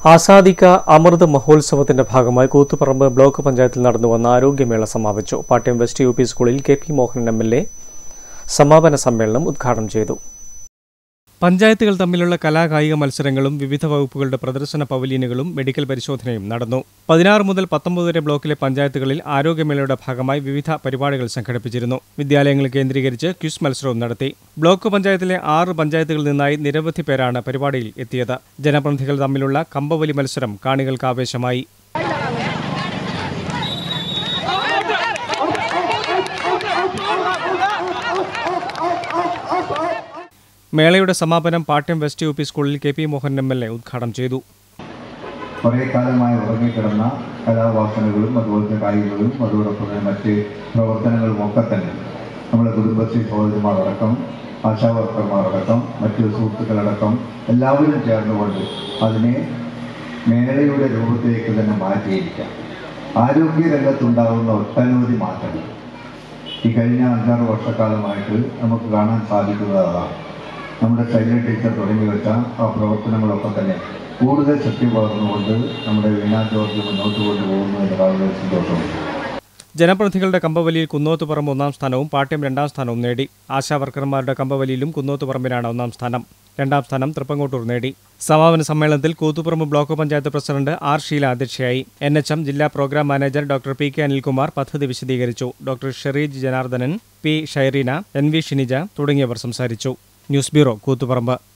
ആസാദിക അമൃത് മഹോത്സവത്തിന്റെ ഭാഗമായി കൂത്തുപറമ്പ് ബ്ലോക്ക് പഞ്ചായത്തിൽ നടന്നുവന്ന ആരോഗ്യമേള സമാപിച്ചു പാട്യം വെസ്റ്റ് യു പി സ്കൂളിൽ K P Mohanan M L A സമാപന സമ്മേളനം ഉദ്ഘാടനം ചെയ്തു പഞ്ചായത്തുകൾ തമ്മിലുള്ള കലാകായിക മത്സരങ്ങളും വിവിധ വകുപ്പുകളുടെ പ്രദർശന പവലിയനുകളും മെഡിക്കൽ പരിശോധനയും നടന്നു പതിനാറ് മുതൽ പത്തൊമ്പത് വരെ ബ്ലോക്കിലെ പഞ്ചായത്തുകളിൽ ആരോഗ്യമേളയുടെ ഭാഗമായി വിവിധ പരിപാടികൾ സംഘടിപ്പിച്ചിരുന്നു വിദ്യാലയങ്ങൾ കേന്ദ്രീകരിച്ച് ക്വിസ് മത്സരവും നടത്തി ബ്ലോക്ക് പഞ്ചായത്തിലെ ആറ് പഞ്ചായത്തുകളിൽ നിന്നായി നിരവധി പേരാണ് പരിപാടിയിൽ എത്തിയത് ജനപ്രതിനിധികൾ തമ്മിലുള്ള കമ്പവലി മത്സരം കാണികൾക്ക് ആവേശമായി മേളയുടെ സമാപനം പാട്യം വെസ്റ്റ് യു പി സ്കൂളിൽ K P Mohan M L A ഉദ്ഘാടനം ചെയ്തു കുറേ കാലമായി ഉറങ്ങിക്കിടന്ന കലാവാസനകളും അതുപോലത്തെ കായികങ്ങളും അതോടൊപ്പം തന്നെ മറ്റ് പ്രവർത്തനങ്ങളും ഒക്കെ തന്നെ നമ്മുടെ കുടുംബശ്രീ സഹോദരിമാരടക്കം ആശാവർക്കർമാരടക്കം മറ്റ് സുഹൃത്തുക്കളടക്കം എല്ലാവരും ചേർന്നുകൊണ്ട് അതിനെ മേളയുടെ രൂപത്തിലേക്ക് തന്നെ മാറ്റിയിരിക്കാം ആരോഗ്യ രംഗത്തുണ്ടാകുന്ന ഒട്ടനവധി മാറ്റങ്ങൾ ഈ കഴിഞ്ഞ അഞ്ചാറ് വർഷക്കാലമായിട്ട് നമുക്ക് കാണാൻ സാധിക്കുന്നത് അതാണ് നമ്മുടെ ശൈല ടീച്ചർ തുടങ്ങി വെച്ച ആ പ്രവർത്തനങ്ങളൊക്കെ തന്നെ കൂടുതൽ ശക്തി പകർന്നുകൊണ്ട് നമ്മുടെ വീണ ജോർജ് മുന്നോട്ട് കൊണ്ടുപോകുന്നു എന്ന് വളരെ സന്തോഷമുണ്ട് ജനപ്രതിനിധികളുടെ കമ്പവലിയിൽ കുന്നോത്തുപറമ്പ് ഒന്നാം സ്ഥാനവും പാട്യം രണ്ടാം സ്ഥാനവും നേടി ആശാവർക്കർമാരുടെ കമ്പവലിയിലും കുന്നോത്തുപറമ്പിനാണ് ഒന്നാം സ്ഥാനം രണ്ടാം സ്ഥാനം തൃപ്പങ്കോട്ടൂർ നേടി സമാപന സമ്മേളനത്തിൽ Koothuparamba block panchayat president R Sheela അധ്യക്ഷയായി എൻ എച്ച് എം ജില്ലാ program manager doctor P K Anilkumar പദ്ധതി വിശദീകരിച്ചു doctor Shereej Janardhanan P Shyreena N V Shinija തുടങ്ങിയവർ സംസാരിച്ചു ന്യൂസ് ബ്യൂറോ കൂത്തുപറമ്പ്